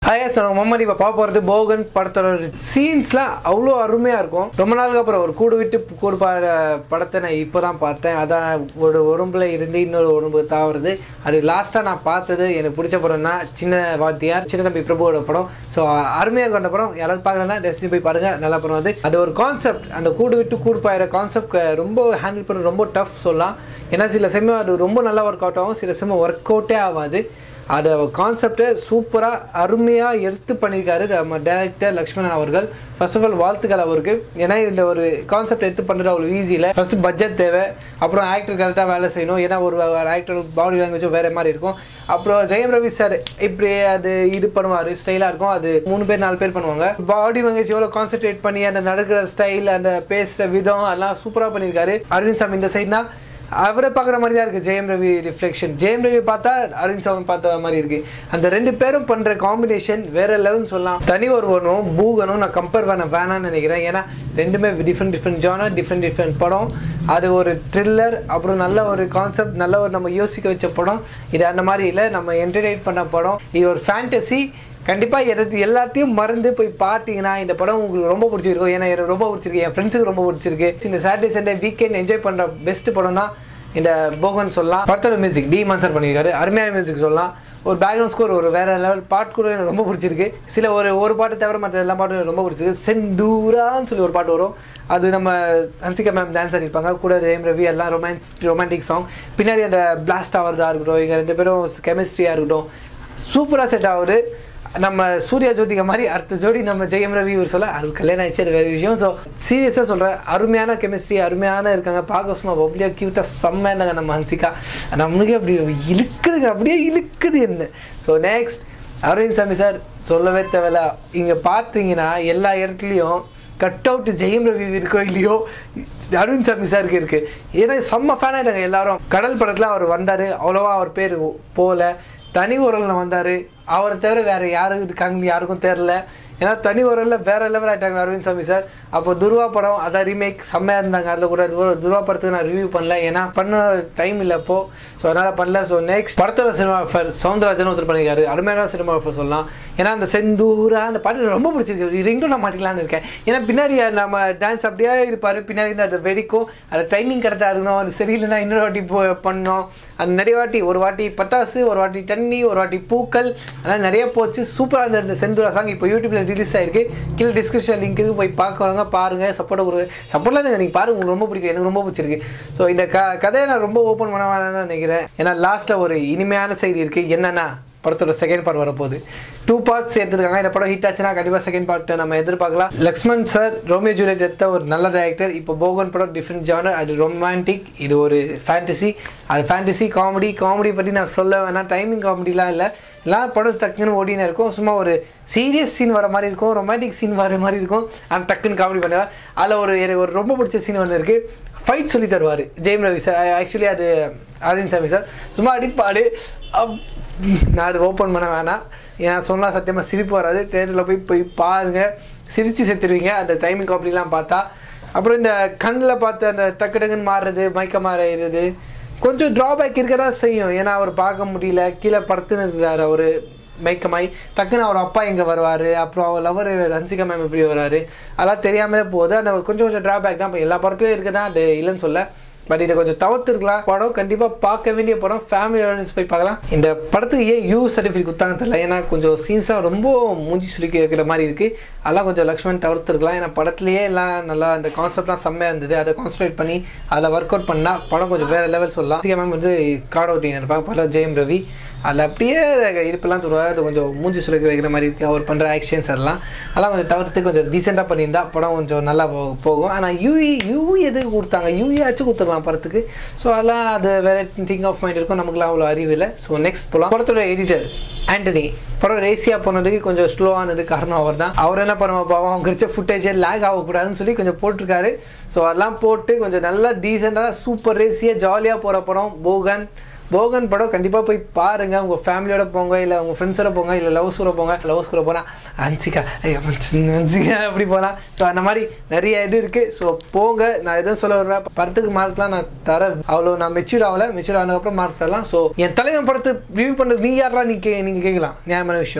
ஹாயஸ் நம்ம மம்மடி இப்போ பார்க்க போகிறது போகன் படத்தோட சீன்ஸ்லாம் அவ்வளோ அருமையாக இருக்கும் ரொம்ப நாளுக்கு அப்புறம் ஒரு கூடு விட்டு கூடு பாட படத்தை நான் இப்போ தான் பார்த்தேன் அதான் ஒரு உடம்புல இருந்து இன்னொரு உடம்பு தாவுறது அது லாஸ்ட்டாக நான் பார்த்தது எனக்கு பிடிச்ச படம்னா சின்ன வாத்தியார் சின்ன தம்பி பிரபுவோட படம் ஸோ அருமையாக கொண்ட படம் யாராவது பார்க்கலன்னா டெஸ்டினி போய் பாருங்கள் நல்ல படம் வந்து அது ஒரு கான்செப்ட் அந்த கூடு விட்டு கூடு பாயிற கான்செப்ட் ரொம்ப ஹேண்டில் பண்ண ரொம்ப டஃப் சொல்லலாம் ஏன்னா சில செம்ம அது ரொம்ப நல்லா ஒர்க் அவுட் ஆகும் சில செம்ம ஒர்க் அவுட்டே ஆகாது அதை கான்செப்டை சூப்பராக அருமையாக எடுத்து பண்ணியிருக்காரு நம்ம டேரக்டர் லக்ஷ்மணன் அவர்கள் ஃபர்ஸ்ட் ஆஃப் ஆல் வாழ்த்துக்கள் அவருக்கு ஏன்னா இந்த ஒரு கான்செப்ட் எடுத்து பண்ணுறது அவ்வளோ ஈஸி இல்லை ஃபஸ்ட்டு பட்ஜெட் தேவை அப்புறம் ஆக்டர் கரெக்டாக வேலை செய்யணும் ஏன்னா ஒரு ஆக்டர் பாடி லாங்குவேஜும் வேறு மாதிரி இருக்கும் அப்புறம் ஜெயம் ரவி சார் இப்படி அது இது பண்ணுவார் ஸ்டைலாக இருக்கும் அது மூணு பேர் நாலு பேர் பண்ணுவாங்க பாடி லாங்குவேஜ் எவ்வளோ கான்சென்ட்ரேட் பண்ணி அந்த நடக்கிற ஸ்டைல் அந்த பேசுகிற விதம் அதெல்லாம் சூப்பராக பண்ணியிருக்காரு அரவிந்த் சாமி இந்த சைட்னா அவரை பார்க்குற மாதிரி தான் இருக்குது ஜெயம் ரவி ரிஃப்ளெக்ஷன் ஜெயம் ரவி பார்த்தா அரவிந்த் சாமி பார்த்த மாதிரி இருக்குது அந்த ரெண்டு பேரும் பண்ணுற காம்பினேஷன் வேற லெவல்னு சொல்லலாம் தனி ஒருவனும் பூகனும் நான் கம்பேர் பண்ண வேணாம்னு நினைக்கிறேன் ஏன்னா ரெண்டுமே different different genre different different படம் அது ஒரு த்ரில்லர் அப்புறம் நல்ல ஒரு கான்செப்ட் நல்ல ஒரு நம்ம யோசிக்க வச்ச படம் இது அந்த மாதிரி இல்லை நம்ம என்டர்டெயின் பண்ண படம் இது ஒரு ஃபேண்டசி கண்டிப்பாக எது எல்லாத்தையும் மறந்து போய் பார்த்தீங்கன்னா இந்த படம் உங்களுக்கு ரொம்ப பிடிச்சிருக்கும் ஏன்னா எனக்கு ரொம்ப பிடிச்சிருக்கு என் ஃப்ரெண்ட்ஸுக்கு ரொம்ப பிடிச்சிருக்கு இந்த சாட்டர்டே சண்டே வீக்கெண்ட் என்ஜாய் பண்ணுற பெஸ்ட் படம் தான் இந்த போகன் சொல்லலாம் படத்தோட மியூசிக் டி மன்சர் பண்ணியிருக்காரு அருமையான மியூசிக் சொல்லலாம் ஒரு பேக்ரவுண்ட் ஸ்கோர் ஒரு வேற லெவல் பாட்டு கூட எனக்கு ரொம்ப பிடிச்சிருக்கு சில ஒரு ஒரு பாட்டு தவிர மற்ற எல்லா பாட்டும் எனக்கு ரொம்ப பிடிச்சிருக்கு செந்தூரான்னு சொல்லி ஒரு பாட்டு வரும் அது நம்ம ஹன்சிகா மேம் டான்ஸ் ஆடிருப்பாங்க கூட ஜெயம் ரவி எல்லாம் ரொமான்ஸ் ரொமான்டிக் சாங் பின்னாடி அந்த பிளாஸ்ட் ஆகிறதா இருக்கட்டும் இங்கே ரெண்டு பேரும் கெமிஸ்ட்ரியாக இருக்கட்டும் சூப்பராக செட் ஆகுது நம்ம சூர்யா ஜோதிகா மாதிரி அடுத்த ஜோடி நம்ம ஜெயம் ரவி இவர் சொல்ல அது கல்யாணம் ஆயிடுச்சு அது வேறு விஷயம் ஸோ சீரியஸாக சொல்கிறேன் அருமையான கெமிஸ்ட்ரி அருமையான இருக்காங்க பார்க்க சும்மா பப்ளியாக க்யூட்டாக செம்மையாக இருந்தாங்க நம்ம ஹன்சிகா நம்மளுக்கே அப்படி இழுக்குதுங்க அப்படியே இழுக்குது என்ன ஸோ நெக்ஸ்ட் அரவிந்த் சாமி சார் சொல்லவே தேவையில்ல இங்கே பார்த்தீங்கன்னா எல்லா இடத்துலையும் கட் அவுட் ஜெயம் ரவி இருக்கோ இல்லையோ அரவிந்த் சாமி சாருக்கு இருக்கு ஏன்னா செம்ம ஃபேன் ஆயிட்டாங்க எல்லாரும் கடல் படத்தில் அவர் வந்தார் அவ்வளோவா அவர் பேர் போல தனி உரலில் வந்தார் அவரை தவிர வேறு யாரும் இருக்காங்கன்னு யாருக்கும் தெரில ஏன்னா தனி உரலில் வேறு லெவல் ஆகிட்டாங்க அரவிந்த் சாமி சார் அப்போ துருவா படம் அதான் ரீமேக் செம்மையாக இருந்தாங்க அதில் கூட துருவா- துருவா படத்துக்கு நான் ரிவ்யூ பண்ணல ஏன்னா பண்ண டைம் இல்லை அப்போ ஸோ அதனால் பண்ணல ஸோ நெக்ஸ்ட் படத்தோட சினிமாஃபர் சவுந்தரராஜன் ஒருத்தர் பண்ணியிருக்காரு அருமையான சினிமாஃபர் சொல்லலாம் ஏன்னா அந்த செந்தூரா அந்த பாட்டு ரொம்ப பிடிச்சிருக்கு ரிங்டும் நான் மாட்டிக்கலான்னு இருக்கேன் ஏன்னா பின்னாடி நம்ம டான்ஸ் அப்படியே இருப்பார் பின்னாடி அது வெடிக்கும் அது டைமிங் கரெக்டாக இருக்கணும் அது சரியில்லைன்னா இன்னொரு வாட்டி போ பண்ணோம் அது நிறைய வாட்டி ஒரு வாட்டி பட்டாசு ஒரு வாட்டி தண்ணி ஒரு வாட்டி பூக்கள் அதெல்லாம் நிறைய போச்சு சூப்பராக இருந்த இந்த செந்தூரா சாங் இப்போ யூடியூப்ல ரிலீஸ் ஆயிருக்கு கீழே டிஸ்கிரிப்ஷன் லிங்க் இருக்கு போய் பார்க்கறவங்க பாருங்க சப்போர்ட் கொடுங்க சப்போர்ட்லாம் நீங்கள் பாருங்க உங்களுக்கு ரொம்ப பிடிக்கும் எனக்கு ரொம்ப பிடிச்சிருக்கு ஸோ இந்த க கதையை நான் ரொம்ப ஓப்பன் பண்ண வேணாம்னு நினைக்கிறேன் ஏன்னா லாஸ்ட்டில் ஒரு இனிமையான செய்தி இருக்குது என்னன்னா படத்தோட செகண்ட் பார்ட் வரப்போகுது டூ பார்ட்ஸ் எடுத்துருக்காங்க இந்த படம் ஹிட் ஆச்சுன்னா கண்டிப்பாக செகண்ட் பார்ட் நம்ம எதிர்பார்க்கலாம் லக்ஷ்மண் சார் ரோமியோ ஜூலியட் எடுத்த ஒரு நல்ல டைரக்டர் இப்போ போகன் படம் டிஃப்ரெண்ட் ஜானர் அது ரொமான்டிக் இது ஒரு ஃபேண்டசி அது ஃபேண்டசி காமெடி காமெடி பற்றி நான் சொல்ல வேணாம் டைமிங் காமெடிலாம் இல்லை எல்லாம் படம் டக்குன்னு ஓடினே இருக்கும் சும்மா ஒரு சீரியஸ் சீன் வர மாதிரி இருக்கும் ரொமான்டிக் சீன் வர மாதிரி இருக்கும் ஆனால் டக்குன்னு காமெடி பண்ணுவேன் அதில் ஒரு எனக்கு ஒரு ரொம்ப பிடிச்ச சீன் ஒன்று இருக்குது ஃபைட் சொல்லி தருவார் ஜெயம் ரவி சார் ஆக்சுவலி அது அரவிந்த் சாமி சார் சும்மா அடிப்பாடு அப் நான் அது ஓப்பன் பண்ண வேணாம் ஏன்னா சொன்னால் சத்தியமாக சிரிப்பு வராது தேட்டரில் போய் போய் பாருங்கள் சிரித்து செத்துருவீங்க அந்த டைமிங் காமெடிலாம் பார்த்தா அப்புறம் இந்த கண்ணில் பார்த்து அந்த டக்கு டக்குன்னு மாறுறது மயக்க மாறுறது கொஞ்சம் ட்ராபேக் இருக்க தான் செய்யும் ஏன்னா அவர் பார்க்க முடியல கீழே படுத்துன்னு இருக்கிறார் அவர் மயக்கமாய் டக்குன்னு அவர் அப்பா எங்கே வருவார் அப்புறம் அவர் லவர் ஹன்சிகா மேம் எப்படி வராரு அதெல்லாம் தெரியாமலே போகுது அந்த கொஞ்சம் கொஞ்சம் ட்ராபேக் தான் இப்போ எல்லா படத்துலையும் இருக்குது தான் அது இல்லைன்னு சொல்ல பட் இதை கொஞ்சம் தவிர்த்துருக்கலாம் படம் கண்டிப்பாக பார்க்க வேண்டிய படம் ஃபேமிலி ஆடியன்ஸ் போய் பார்க்கலாம் இந்த படத்துக்கு ஏன் யூ சர்டிஃபிகேட் கொடுத்தாங்க தெரியல ஏன்னா கொஞ்சம் சீன்ஸாக ரொம்ப மூஞ்சி சுருக்கி வைக்கிற மாதிரி இருக்குது அதெல்லாம் கொஞ்சம் லக்ஷ்மண் தவிர்த்துருக்கலாம் ஏன்னா படத்துலேயே எல்லாம் நல்லா அந்த கான்செப்ட்லாம் செம்மையாக இருந்தது அதை கான்சன்ட்ரேட் பண்ணி அதில் ஒர்க் அவுட் பண்ணால் படம் கொஞ்சம் வேறு லெவல் சொல்லலாம் சிகா மேம் வந்து கார்டு அவுட்டிங் இருப்பாங்க படம் ஜெயம் ரவி அதில் அப்படியே இருப்பெல்லாம் தருவார் அது கொஞ்சம் மூஞ்சி சுருக்கி வைக்கிற மாதிரி இருக்குது அவர் பண்ணுற ஆக்ஷன்ஸ் எல்லாம் அதெல்லாம் கொஞ்சம் தவிர்த்து கொஞ்சம் டீசெண்டாக பண்ணியிருந்தா படம் கொஞ்சம் நல்லா போ- போகும் ஆனால் யூஇ யூஇ எதுக்கு கொடுத்தாங்க யூஇ ஆச்சும் கொடுத்துடலாம் படத்துக்கு ஸோ அதெல்லாம் அது வேற திங்க் ஆஃப் மைண்ட் இருக்கும் நமக்குலாம் அவ்வளோ அறிவு இல்லை ஸோ நெக்ஸ்ட் போகலாம் படத்தோட எடிட்டர் ஆண்டனி படம் ரேசியாக போனதுக்கு கொஞ்சம் ஸ்லோ ஆனது காரணம் அவர் தான் அவர் என்ன பண்ணுவோம் பாவம் அவங்க கிடைச்ச ஃபுட்டேஜே லேக் ஆகக்கூடாதுன்னு சொல்லி கொஞ்சம் போட்டிருக்காரு ஸோ அதெல்லாம் போட்டு கொஞ்சம் நல்லா டீசெண்டாக சூப்பர் ரேசியாக ஜாலியாக போகிற படம் போகன் போகன் படம் கண்டிப்பாக போய் பாருங்கள் உங்கள் ஃபேமிலியோட போங்க இல்லை உங்கள் ஃப்ரெண்ட்ஸோட போங்க இல்லை லவ்ஸ் கூட போங்க லவ்ஸ் கூட போனால் அன்சிகா ஐயோ அன்சிகா அப்படி போகலாம் ஸோ அந்த மாதிரி நிறைய இது இருக்குது ஸோ போங்க நான் எதுவும் சொல்ல வருவேன் படத்துக்கு மார்க்லாம் நான் தர அவ்வளோ நான் மெச்சூர் ஆகல மெச்சூர் ஆனதுக்கப்புறம் மார்க் தரலாம் ஸோ என் தலைவன் படத்தை ரிவ்யூ பண்ணுறது நீ யாரா நீ கே நீங்கள் கேட்கலாம் நியாயமான விஷயம்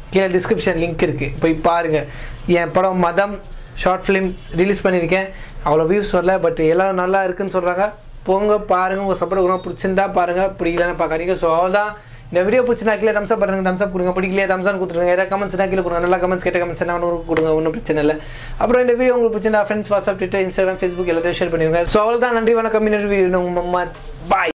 கீழே டிஸ்கிரிப்ஷன் லிங்க் இருக்குது போய் பாருங்கள் என் படம் மதம் ஷார்ட் ஃபிலிம் ரிலீஸ் பண்ணியிருக்கேன் அவ்வளோ வியூஸ் வரல பட் எல்லோரும் நல்லா இருக்குன்னு சொல்கிறாங்க போங்க பாருங்கள் உங்கள் சப்போர்ட் கொடுங்க பிடிச்சிருந்தா பாருங்கள் பிடிக்கலன்னு பார்க்காதீங்க ஸோ அவ்வளோதான் இந்த வீடியோ பிடிச்சினா கீழே தம்ஸ் அப் பண்ணுங்க தம்ஸ் அப் கொடுங்க பிடிக்கலையே தம்ஸ் ஆன் கொடுத்துருங்க ஏதாவது கமெண்ட்ஸ் கீழே கொடுங்க நல்லா கமெண்ட்ஸ் கேட்ட கமெண்ட்ஸ் என்ன கொடுங்க ஒன்றும் பிரச்சனை இல்லை அப்புறம் இந்த வீடியோ உங்களுக்கு பிடிச்சிருந்தா friends WhatsApp Twitter Instagram Facebook எல்லாத்தையும் ஷேர் பண்ணிடுங்க ஸோ அவ்வளோதான் நன்றி வணக்கம் இன்னொரு வீடியோ பாய்